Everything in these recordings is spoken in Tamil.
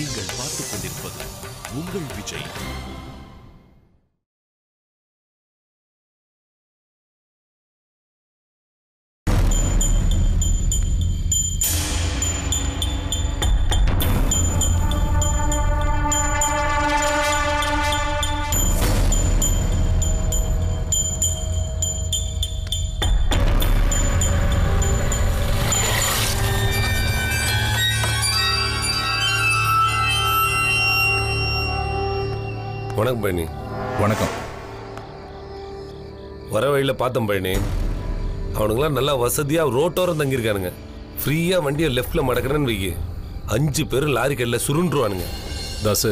நீங்கள் பார்த்துக் கொண்டிருப்பது உங்கள் விஜய் வணக்கம் பழனி வணக்கம் வர வழியில் பார்த்தோம் பழனி அவனுங்களாம் நல்லா வசதியாக ரோட்டோரம் தங்கியிருக்கானுங்க ஃப்ரீயாக வண்டியை லெஃப்டில் மடக்கிறேன்னு வைக்கி அஞ்சு பேர் லாரி கடையில் சுருண்டுருவானுங்க தாசு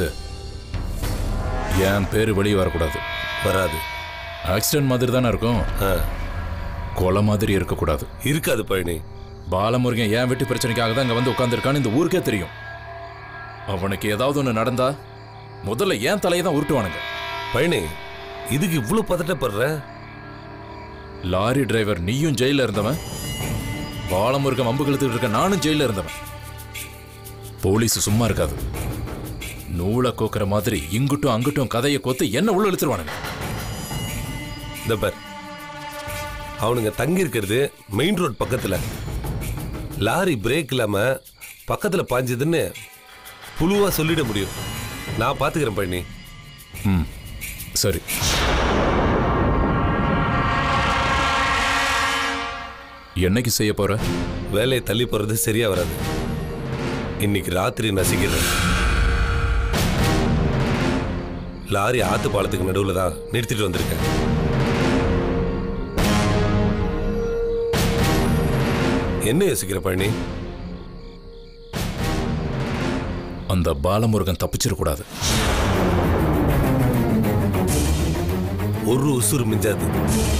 என் பேர் வெளியே வரக்கூடாது வராது ஆக்சிடென்ட் மாதிரி தானே இருக்கும் ஆ கொலை மாதிரி இருக்கக்கூடாது இருக்காது பழனி பாலமுருகன் என் வீட்டு பிரச்சனைக்காக தான் இங்கே வந்து உட்காந்துருக்கான்னு இந்த ஊருக்கே தெரியும் அவனுக்கு ஏதாவது ஒன்று நடந்தா முதல்ல ஏன் தலையை தான் உருட்டுவானுங்க பழனி இதுக்கு இவ்வளோ பதட்டப்படுற லாரி டிரைவர் நீயும் ஜெயில இருந்தவன் பாலமுருகன் வம்பு கழுத்துட்டு இருக்க நானும் ஜெயில இருந்தவன் போலீஸ் சும்மா இருக்காது நூலை கோக்குற மாதிரி இங்குட்டும் அங்குட்டும் கதையை கோத்து என்ன உள்ள இழுத்துருவானுங்க இந்த பார் அவனுங்க தங்கி இருக்கிறது மெயின் ரோட் பக்கத்தில் லாரி பிரேக் இல்லாமல் பக்கத்தில் பாஞ்சதுன்னு புழுவாக சொல்லிட முடியும் நான் பார்த்துக்கிறேன் பழனி ம் சரி என்னைக்கு செய்ய போற வேலையை தள்ளி போறது சரியா வராது இன்னைக்கு ராத்திரி நசிக்கிறேன் லாரி ஆத்து பாலத்துக்கு நடுவில் தான் நிறுத்திட்டு வந்திருக்கேன் என்ன யோசிக்கிற பழனி அந்த பாலமுருகன் தப்பிச்சிடக்கூடாது ஒரு உசுறு மிஞ்சாது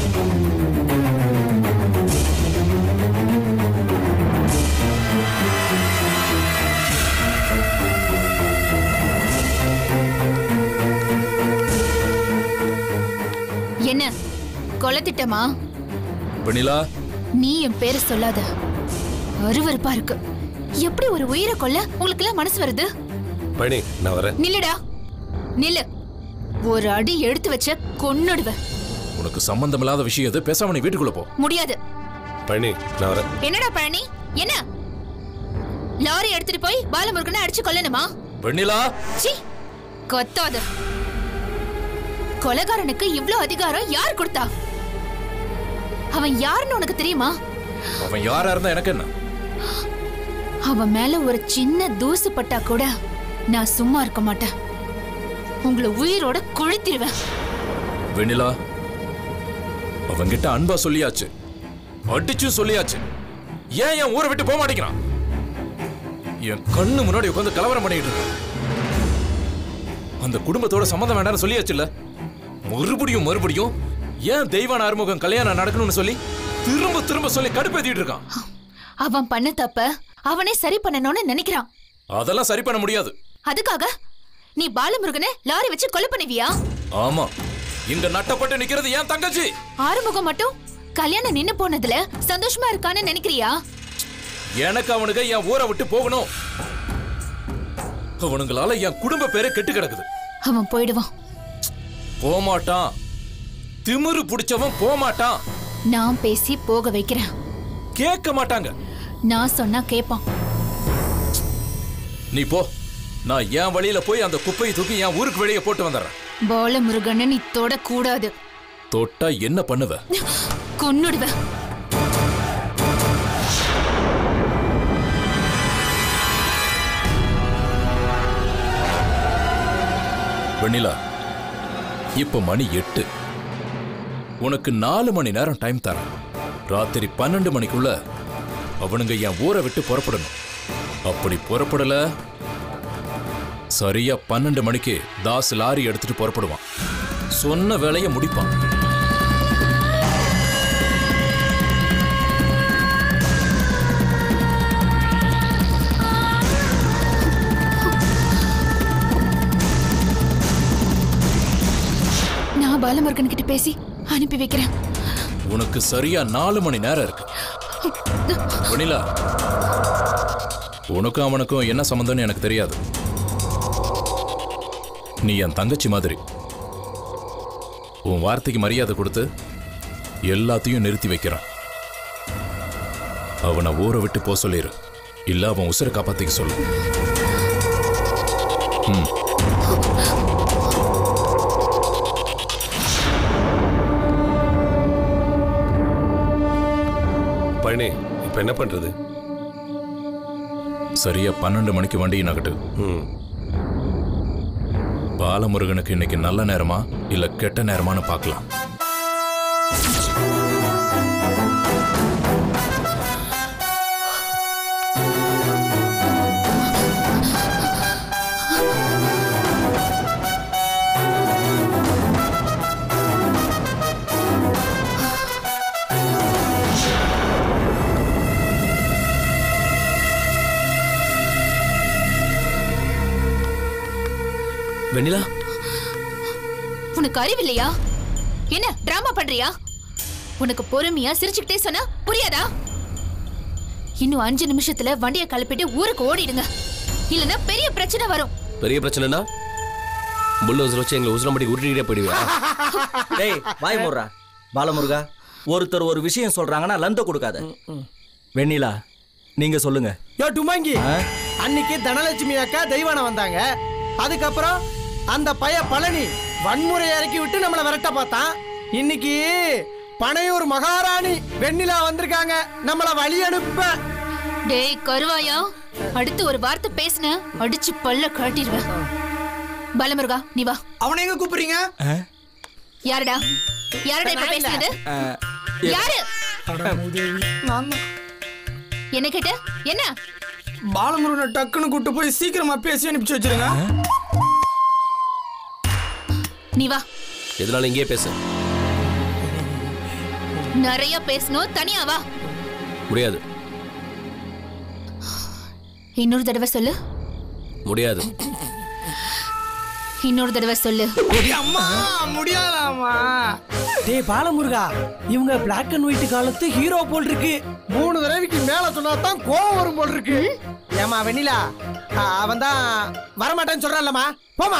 என்ன கொலை திட்டமா வெண்ணிலா நீ என் பேரை சொல்லாத அருவருப்பா இருக்கு எப்படி ஒரு உயிரை கொல்ல உங்களுக்கு எல்லாம் மனசு வருது பழனி நான் வரேன் நில்லுடா நில்லு ஒரு அடி எடுத்து வச்ச கொன்னுடுவேன் உனக்கு சம்பந்தமில்லாத விஷயம் எது பேசாம நீ வீட்டுக்குள்ள போ முடியாது பழனி நான் வரேன் என்னடா பழனி என்ன லாரி எடுத்துட்டு போய் பாலமுருகனை அடிச்சு கொல்லணுமா வெண்ணிலா சி கொத்தாத கொலைகாரனுக்கு இவ்ளோ அதிகாரம் யார் கொடுத்தா அவன் யாருன்னு உனக்கு தெரியுமா அவன் யாரா இருந்தா எனக்கு என்ன அவன் மேல ஒரு சின்ன தூசு பட்டா கூட நான் சும்மா இருக்க மாட்டேன் உங்களை உயிரோட கொளுத்திடுவேன் வெண்ணிலா அவன்கிட்ட அன்பா சொல்லியாச்சு அடிச்சும் சொல்லியாச்சு ஏன் என் ஊரை விட்டு போக மாட்டேங்கிறான் என் கண்ணு முன்னாடி உட்காந்து கலவரம் பண்ணிட்டு இருக்கான் அந்த குடும்பத்தோட சம்மந்தம் வேண்டாம்னு சொல்லியாச்சுல்ல மறுபடியும் மறுபடியும் ஏன் தெய்வான ஆறுமுகம் கல்யாணம் நடக்கணும்னு சொல்லி திரும்ப திரும்ப சொல்லி கடுப்பேத்திட்டு இருக்கான் அவன் பண்ண தப்ப அவனே சரி பண்ணணும்னு நினைக்கிறான் அதெல்லாம் சரி பண்ண முடியாது அதுக்காக நீ பாலமுருகனை லாரி வச்சு கொலை பண்ணுவியா ஆமா இங்க நட்டப்பட்டு நிக்கிறது ஏன் தங்கச்சி ஆறுமுகம் மட்டும் கல்யாணம் நின்னு போனதுல சந்தோஷமா இருக்கான்னு நினைக்கிறியா எனக்கு அவனுக்கு என் ஊரை விட்டு போகணும் அவனுங்களால என் குடும்ப பேரே கெட்டு கிடக்குது அவன் போயிடுவான் போமாட்டான் திமிரு பிடிச்சவன் போமாட்டான் நான் பேசி போக வைக்கிறேன் கேட்க மாட்டாங்க நான் சொன்னா கேட்பான் நீ போ நான் என் வழியில போய் அந்த குப்பையை தூக்கி என் ஊருக்கு வெளியே போட்டு வந்துடுறேன் பாலமுருகனை நீ தொடக்கூடாது தொட்டா என்ன பண்ணுவ கொன்னுடுவேன் வெண்ணிலா இப்ப மணி எட்டு உனக்கு நாலு மணி நேரம் டைம் தரேன் ராத்திரி பன்னெண்டு மணிக்குள்ள அவனுங்க என் ஊரை விட்டு புறப்படணும் அப்படி புறப்படல சரியா பன்னெண்டு மணிக்கு தாஸ் லாரி எடுத்துட்டு புறப்படுவான் சொன்ன வேலையை முடிப்பான் நான் பாலமுருகன் கிட்ட பேசி அனுப்பி வைக்கிறேன் உனக்கு சரியா நாலு மணி நேரம் இருக்கு வெண்ணிலா உனக்கும் அவனுக்கும் என்ன சம்மந்தம்னு எனக்கு தெரியாது நீ என் தங்கச்சி மாதிரி உன் வார்த்தைக்கு மரியாதை கொடுத்து எல்லாத்தையும் நிறுத்தி வைக்கிறான் அவனை ஊரை விட்டு போக சொல்லிடு இல்ல அவன் உசுரை காப்பாத்திக்க சொல்லு பழனி இப்ப என்ன பண்றது சரியா பன்னெண்டு மணிக்கு வண்டியை நகட்டு ம் பாலமுருகனுக்கு இன்னைக்கு நல்ல நேரமா இல்ல கெட்ட நேரமான்னு பார்க்கலாம் வெண்ணிலா உனக்கு அறிவில்லையா என்ன டிராமா பண்றியா உனக்கு பொறுமையா சிரிச்சுக்கிட்டே சொன்னா புரியாதா இன்னும் அஞ்சு நிமிஷத்துல வண்டியை கிளப்பிட்டு ஊருக்கு ஓடிடுங்க இல்லனா பெரிய பிரச்சனை வரும் பெரிய பிரச்சனைனா புல்லோசர் வச்சு எங்களை உசுரம்படி உருட்டிக்கிட்டே போயிடுவியா டேய் வாய் முறா பாலமுருகா ஒருத்தர் ஒரு விஷயம் சொல்றாங்கன்னா லந்த கொடுக்காத வெண்ணிலா நீங்க சொல்லுங்க யோ டுமாங்கி ஆ? அன்னைக்கு தனலட்சுமி அக்கா தெய்வானம் வந்தாங்க அதுக்கப்புறம் அந்த பைய பழனி வன்முறை இறக்கி விட்டு நம்மளை விரட்ட பார்த்தான் இன்னைக்கு பனையூர் மகாராணி வெண்ணிலா வந்திருக்காங்க நம்மள வழி அனுப்ப டேய் கருவாயா அடுத்து ஒரு வார்த்தை பேசுன அடிச்சு பல்ல கழட்டிடுவேன் பலமுருகா நீ வா அவனை எங்க கூப்பிடுறீங்க யாருடா யாருடா இப்ப பேசுனது யாரு என்ன கேட்ட என்ன பாலமுருகனை டக்குன்னு கூட்டு போய் சீக்கிரமா பேசி அனுப்பிச்சு வச்சிருங்க நீ வா எதனால இங்கேயே பேசு நிறைய பேசணும் தனியா வா முடியாது இன்னொரு தடவை சொல்லு முடியாது இன்னொரு தடவை சொல்லு அம்மா முடியாதாமா டேய் பாலமுருகா இவங்க பிளாக் அண்ட் ஒயிட் காலத்து ஹீரோ போல் இருக்கு மூணு தடவைக்கு மேல சொன்னா தான் கோவம் வரும் போல் இருக்கு ஏமா வெண்ணிலா அவன் தான் வரமாட்டேன்னு சொல்றான்லம்மா போமா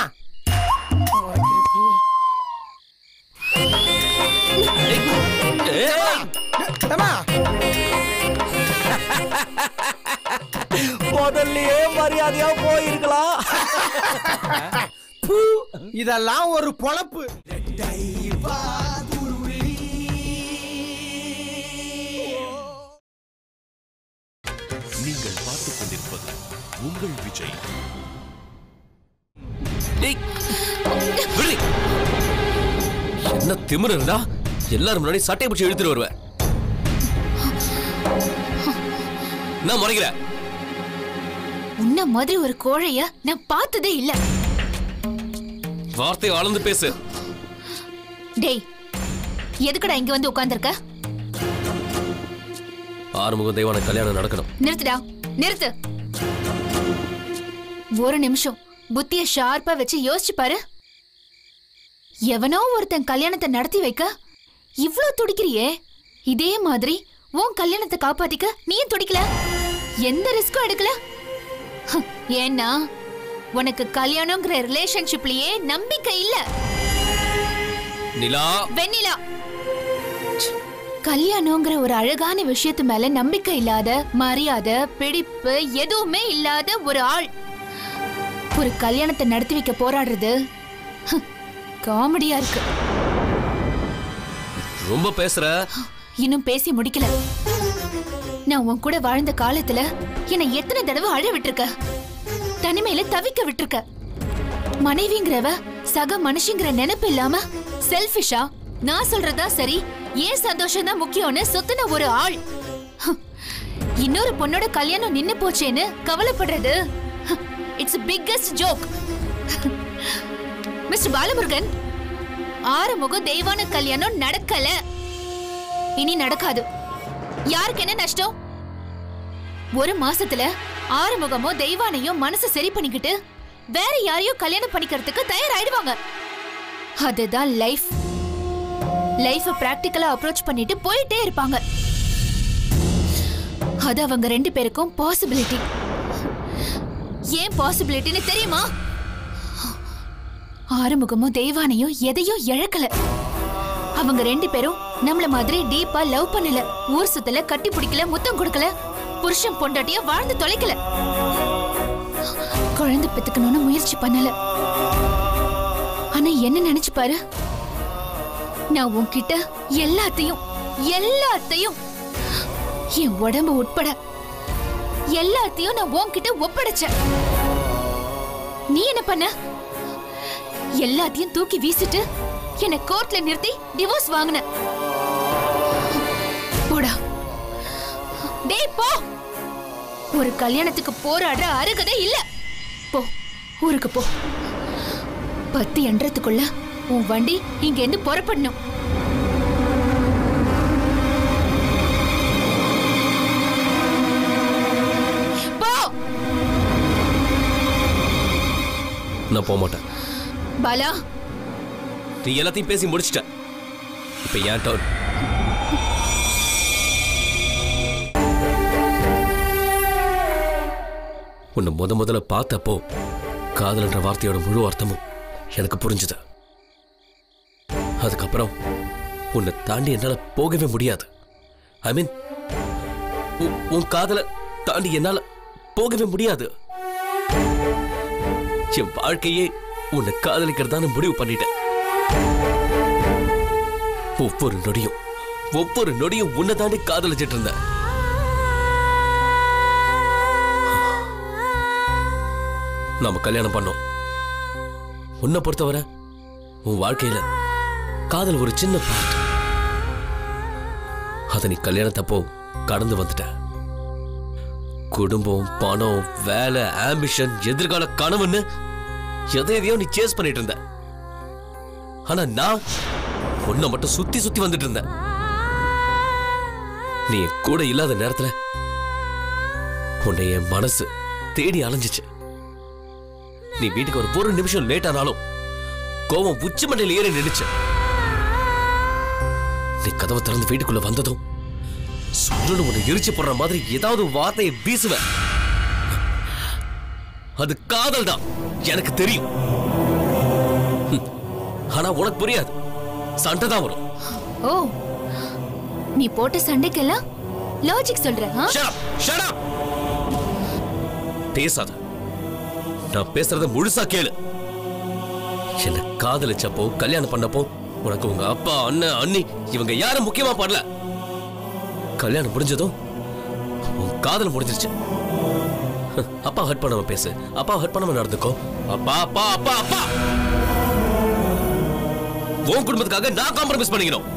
ஏம்மா, முதல்லயே மரியாதையா போயிருக்கலாம் பூ, இதெல்லாம் ஒரு பொழப்பு நீங்கள் பார்த்துக் கொண்டிருப்பது உங்கள் விஜய் டேய், விடு. என்ன திமிரு இருந்தா எல்லாரும் முன்னாடி சட்டையை பிடிச்சி இழுத்துட்டு வருவேன் என்ன முறைக்கிற உன்ன மாதிரி ஒரு கோழைய நான் பார்த்ததே இல்ல வார்த்தையை அளந்து பேசு டேய் எதுக்குடா இங்க வந்து உட்கார்ந்திருக்க ஆறுமுகம் தெய்வான கல்யாணம் நடக்கணும் நிறுத்துடா நிறுத்து ஒரு நிமிஷம் புத்திய ஷார்ப்பா வச்சு யோசிச்சு பாரு எவனோ ஒருத்தன் கல்யாணத்தை நடத்தி வைக்க இவ்ளோ துடிக்கிறியே இதே மாதிரி உன் கல்யாணத்தை காப்பாத்திக்க நீயும் துடிக்கல எந்த ரிஸ்க்கும் எடுக்கல ஹம், ஏன்னா உனக்கு கல்யாணங்கிற ரிலேஷன்ஷிப்லயே நம்பிக்கை இல்ல நிலா வெண்ணிலா கல்யாணங்கிற ஒரு அழகான விஷயத்து மேல நம்பிக்கை இல்லாத மரியாதை பிடிப்பு எதுவுமே இல்லாத ஒரு ஆள் ஒரு கல்யாணத்தை நடத்தி வைக்க போராடுறது ஹம், காமெடியா இருக்கு ரொம்ப பேசுற இன்னும் பேசி முடிக்கல நான் உன் கூட வாழ்ந்த காலத்துல என்னை எத்தனை தடவை அழ விட்டுருக்க தனிமையில தவிக்க விட்டுருக்க மனைவிங்கிறவ சக மனுஷங்கிற நினைப்பு இல்லாம செல்ஃபிஷா நான் சொல்றதா சரி ஏன் சந்தோஷம் தான் முக்கியம்னு சுத்தின ஒரு ஆள் ஹம், இன்னொரு பொண்ணோட கல்யாணம் நின்னு போச்சேன்னு கவலைப்படுறது it's biggest joke mister Balamurugan Arumugam Deivana கல்யாணம் நடக்கல இனி நடக்காது யாருக்கு என்ன நஷ்டம் ஒரு மாசத்துல ஆறுமுகமோ தெய்வானையோ மனசு சரி பண்ணிக்கிட்டு வேற யாரையோ கல்யாணம் பண்ணிக்கிறதுக்கு தயாராயிடுவாங்க அதுதான் லைஃப் லைஃப பிராக்டிக்கலா அப்ரோச் பண்ணிட்டு போயிட்டே இருப்பாங்க அது அவங்க ரெண்டு பேருக்கும் பாசிபிலிட்டி ஏன் பாசிபிலிட்டின்னு தெரியுமா ஆறுமுகமும் தெய்வானையும் எதையும் இழக்கல அவங்க ரெண்டு பேரும் நம்மள மாதிரி டீப்பா லவ் பண்ணல ஊர் சுத்தல கட்டி பிடிக்கல முத்தம் கொடுக்கல புருஷன் பொண்டாட்டியா வாழ்ந்து தொலைக்கல குழந்தை பெத்துக்கணும்னு முயற்சி பண்ணல ஆனா என்ன நினைச்சு பாரு நான் உன்கிட்ட எல்லாத்தையும் எல்லாத்தையும் என் உடம்பு உட்பட எல்லாத்தையும் நான் உன்கிட்ட ஒப்படைச்சேன் நீ என்ன பண்ண எல்லாத்தையும் தூக்கி வீசிட்டு என்ன கோர்ட்ல நிறுத்தி டிவோர்ஸ் வாங்கின போடா டேய் போ ஒரு கல்யாணத்துக்கு போராடுற அருகதை இல்ல போ ஊருக்கு போ பத்து எண்றதுக்குள்ள உன் வண்டி இங்க இருந்து புறப்படணும் போ நான் போக மாட்டேன் பாலா நீ எல்லாத்தையும் பேசி முடிச்சிட்ட இப்ப ஏன் டர்ன் உன்னை முத முதல்ல பார்த்தப்போ காதல்ன்ற வார்த்தையோட முழு அர்த்தமும் எனக்கு புரிஞ்சுது அதுக்கப்புறம் உன்னை தாண்டி என்னால போகவே முடியாது ஐ மீன் உன் காதலை தாண்டி என்னால போகவே முடியாது என் வாழ்க்கையே உன்னை காதலிக்கிறதான்னு முடிவு பண்ணிட்டேன் ஒவ்வொரு நொடியும் ஒவ்வொரு நொடியும் உன்னை தாண்டி காதலிச்சிட்டு இருந்தேன் நாம கல்யாணம் பண்ணோம் உன்னை பொறுத்தவரை உன் வாழ்க்கையில காதல் ஒரு சின்ன பார்ட் அதை நீ கல்யாணத்தப்போ கடந்து வந்துட்ட குடும்பம் பணம் வேலை ஆம்பிஷன் எதிர்கால கனவுன்னு எதை எதையோ நீ சேஸ் பண்ணிட்டு இருந்த ஆனா நான் உன்னை மட்டும் சுத்தி சுத்தி வந்துட்டு இருந்தேன் நீ என் கூட இல்லாத நேரத்துல உன்னை என் மனசு தேடி அலைஞ்சிச்சு நீ வீட்டுக்கு ஒரு ஒரு நிமிஷம் லேட் ஆனாலும் கோவம் உச்சி மண்டையில் ஏறி நின்னுச்சு நீ கதவை திறந்து வீட்டுக்குள்ள வந்ததும் சுருளு உன்னை எரிச்சு போடுற மாதிரி ஏதாவது ஒரு வார்த்தையை வீசுவ அது காதல் தான் எனக்கு தெரியும் ஹம். ஆனா உனக்கு புரியாது சண்டை தான் வரும் ஓ நீ போட்ட சண்டைக்கெல்லாம் லாஜிக் சொல்ற ஆ? Shut up! Shut up! பேசாத நான் பேசுறத முழுசா கேளு என்ன காதலிச்சப்போ கல்யாணம் பண்ணப்போ உனக்கு உங்க அப்பா அண்ணன் அண்ணி இவங்க யாரும் முக்கியமா படல கல்யாணம் முடிஞ்சதும் உன் காதல் முடிஞ்சிருச்சு அப்பா ஹர்ட் பண்ணாம பேசு அப்பா ஹர்ட் பண்ணாம நடந்துக்கோ அப்பா அப்பா அப்பா அப்பா உன் குடும்பத்துக்காக நான் காம்ப்ரமைஸ் பண்ணிக்கணும்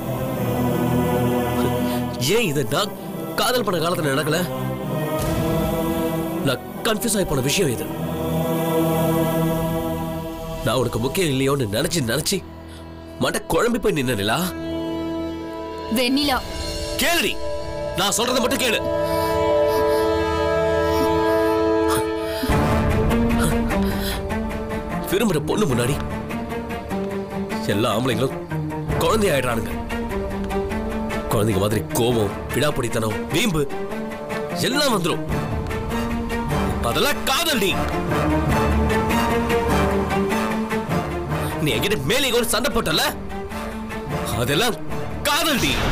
ஏன் இது நான் காதல் பண்ண காலத்துல நடக்கல நான் கன்ஃபியூஸ் ஆகி போன விஷயம் இது நான் உனக்கு முக்கியம் இல்லையோன்னு நினைச்சு நினைச்சு மண்ட குழம்பி போய் நின்னா வெண்ணிலா கேளுடி நான் சொல்றதை மட்டும் கேளு விரும்புற பொண்ணு முன்னாடி எல்லா ஆம்பளைங்களும் குழந்தை ஆயிடுறானுங்க குழந்தைங்க மாதிரி கோபம் விடாப்பிடித்தனம் வீம்பு எல்லாம் வந்துரும் அதெல்லாம் காதல் நீ நீ என்கிட்ட மேலே ஒரு சண்டை போட்டல அதெல்லாம் காதல் நீ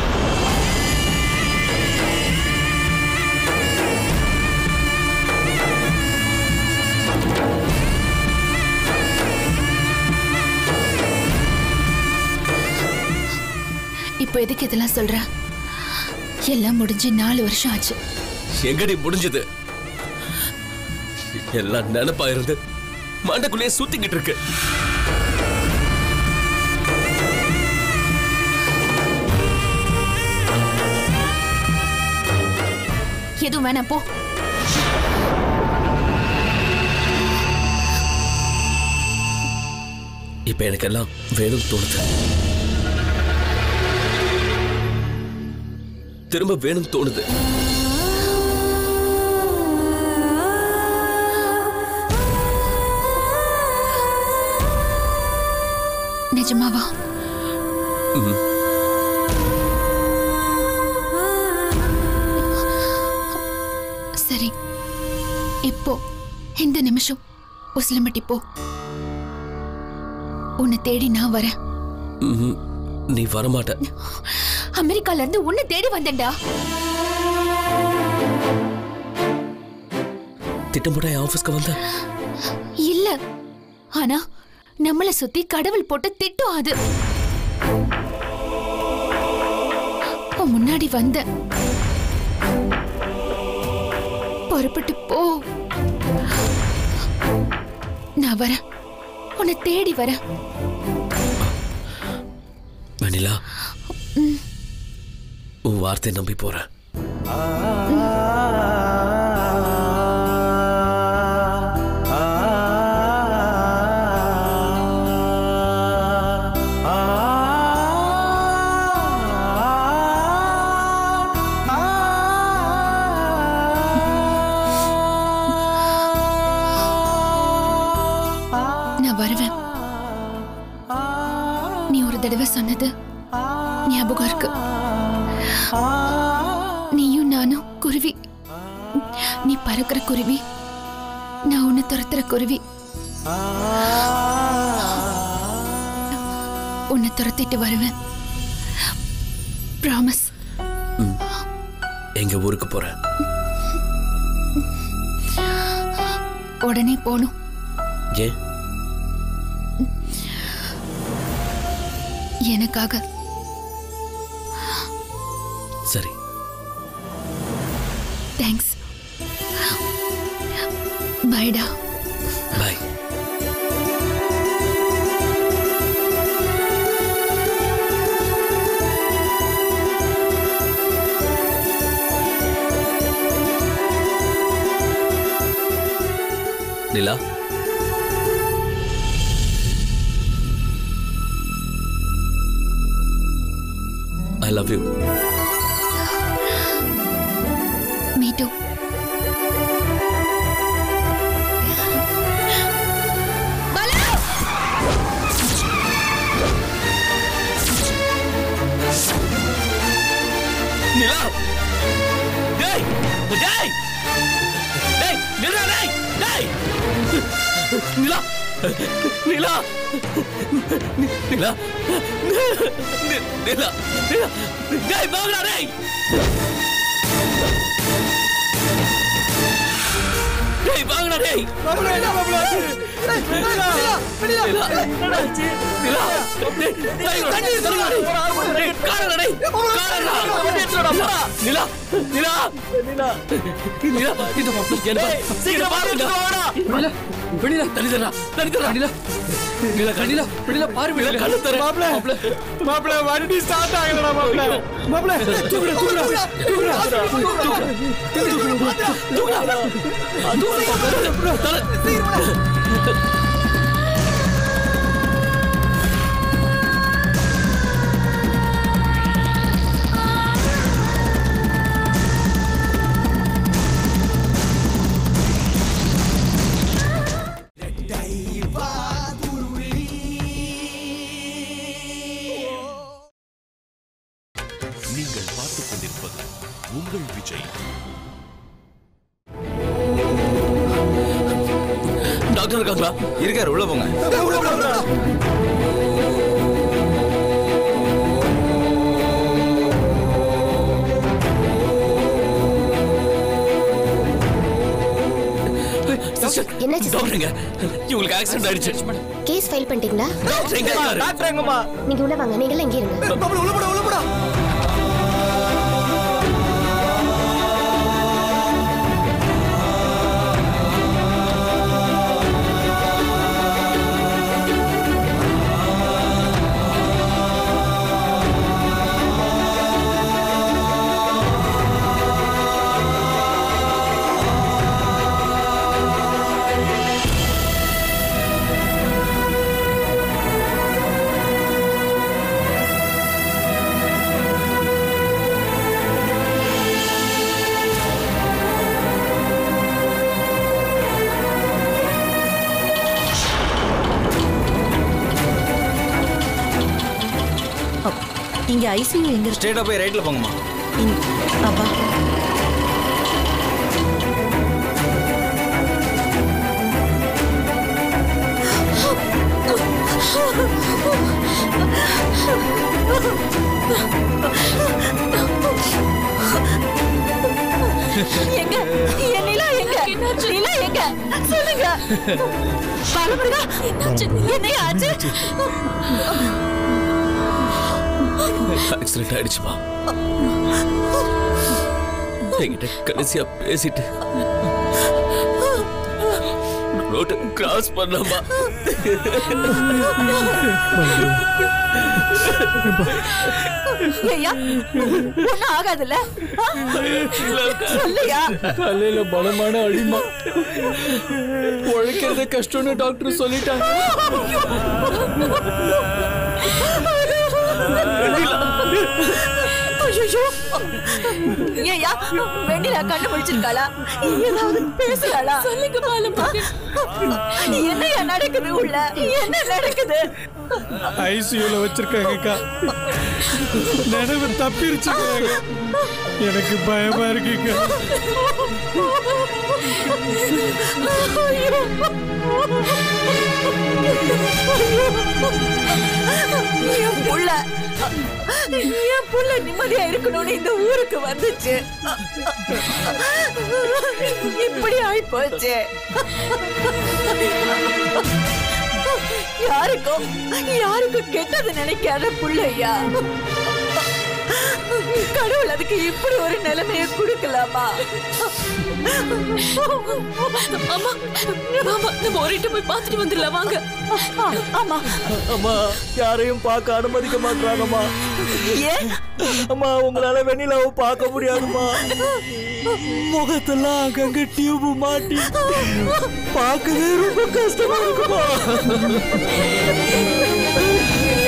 இப்போ எதுக்கு இதெல்லாம் சொல்ற எல்லாம் முடிஞ்சு நாலு வருஷம் ஆச்சு எங்கடி முடிஞ்சது எல்லாம் நினைப்பா இருந்து மண்டக்குள்ளேயே சுத்திக்கிட்டு இருக்கு எதுவும் வேணாம் போ இப்ப எனக்கு எல்லாம் வேணும் தோணுது திரும்ப வேணும் தோணுது நிஜமாவா சரி இப்போ இந்த நிமிஷம் உசிலம்பட்டி போ உன்னை தேடி நான் வரேன் ம்ஹும். நீ வரமாட்ட அமெரிக்கால இருந்து உன்னை தேடி வந்தேன்டா திட்டமிட்ட என் ஆபீஸ்க்கு வந்த இல்ல ஆனா நம்மள சுத்தி கடவுள் போட்ட திட்டம் அது உன் முன்னாடி வந்த புறப்பட்டு போ நான் வரேன் உன்னை தேடி வரேன் வெண்ணிலா உன் வார்த்தை நம்பி போறேன் நான் வருவேன் நீ ஒரு தடவை சொன்னது ஞாபகம் இருக்கு நீயும் நானும் குருவி நீ பறக்கிற குருவி நான் உன்னை துரத்துற குருவி உன்னை துரத்திட்டு வருவேன் ப்ராமிஸ் எங்க ஊருக்கு போறேன் உடனே போகணும் ஏன் எனக்காக சரி தேங்க்ஸ் பைடா bye Nila I love you me too Nila டேய் டேய் டேய் நிலா டேய் டேய் நிலா நிலா நிலா நி- நிலா நிலா டேய் வாங்கடா டேய் டேய் வாங்கடா டேய் நிலா நிலா டேய், டேய், தண்ணி தருங்க டேய். டேய், காரடா டேய். காரடா. நிலா நிலா நிலா நிலா இந்த பக்கம் என்ன சீக்கிரம் வாடா வெளியில தண்ணி தரா தண்ணி தரா நிலா நிலா கண்ணிலா வெளியில பாரு வெளியில கண்ணு தர மாப்ள மாப்பிள வண்டி ஸ்டார்ட் ஆகலடா மாப்பிள மாப்பிள தூக்குடா தூக்குடா தூக்குடா நீங்கள் பார்த்துக் கொண்டிருப்பது உங்கள் விஜய் டாக்டர் இருக்காங்களா இருக்காரு உள்ள போங்க சிஸ்டர் என்னாச்சு சார்? டாக்டருங்க இவங்களுக்கு ஆக்சிடென்ட் ஆயிடுச்சு கேஸ் ஃபைல் பண்ணிட்டீங்களா டாக்டர் எங்க இருக்காரு டாக்டர் எங்கம்மா நீங்க உள்ள வாங்க நீங்க எல்லாம் இங்கே இருங்க மாப்பிள உள்ள போடா உள்ள போடா இங்க ஐசியூ எங்க இருக்கு ஸ்ட்ரெயிட்டா போய் ரைட்ல போங்கம்மா இங்க- அப்பா ஆ எங்க என் நிலா எங்க நிலா எங்க சொல்லுங்க பாலமுருகா என்னாச்சு என்னையா ஆச்சு ஆக்சிடென்ட் ஆயிடுச்சுப்பா என்கிட்ட கடைசியா பேசிட்டு ரோட்டை கிராஸ் பண்ணமா ஐயா ஒண்ணும் ஆகாதுல்ல ஆ? சொல்லுயா தலையில பலமான அடிமா உழைக்கிறது கஷ்டம்னு டாக்டர் சொல்லிட்டாங்க ஐயோ ஏயா வெண்ணிலா கண்ணு முடிச்சிருக்காளா ஏதாவது பேசுறாளா சொல்லுங்க பாலமா என்னையா நடக்குது உள்ள என்ன நடக்குது ஐசியூல வச்சிருக்காங்கக்கா நினைவு தப்பிருச்சுக்கிறாங்க எனக்கு பயமா இருக்குக்கா என் புள்ள என் புள்ள நிம்மதியா இருக்கணும்னு இந்த ஊருக்கு வந்துச்சு இப்படி ஆயிப்போச்சு யாருக்கும் யாருக்கும் கெட்டது நினைக்காத புள்ளையா கடவுள் அதுக்கு இப்படி ஒரு நிலைமையை கொடுக்கலாமா ஆமா ஆமா நம்ம ஒரிட்டு போய் பார்த்துட்டு வந்துடலாம் வாங்க ஆமா அம்மா யாரையும் பார்க்க அனுமதிக்க மாட்டாங்கம்மா ஏன் அம்மா உங்களால வெண்ணிலாவை பார்க்க முடியாதும்மா முகத்தெல்லாம் அங்கங்க டியூப் மாட்டி பார்க்கவே ரொம்ப கஷ்டமா இருக்குமா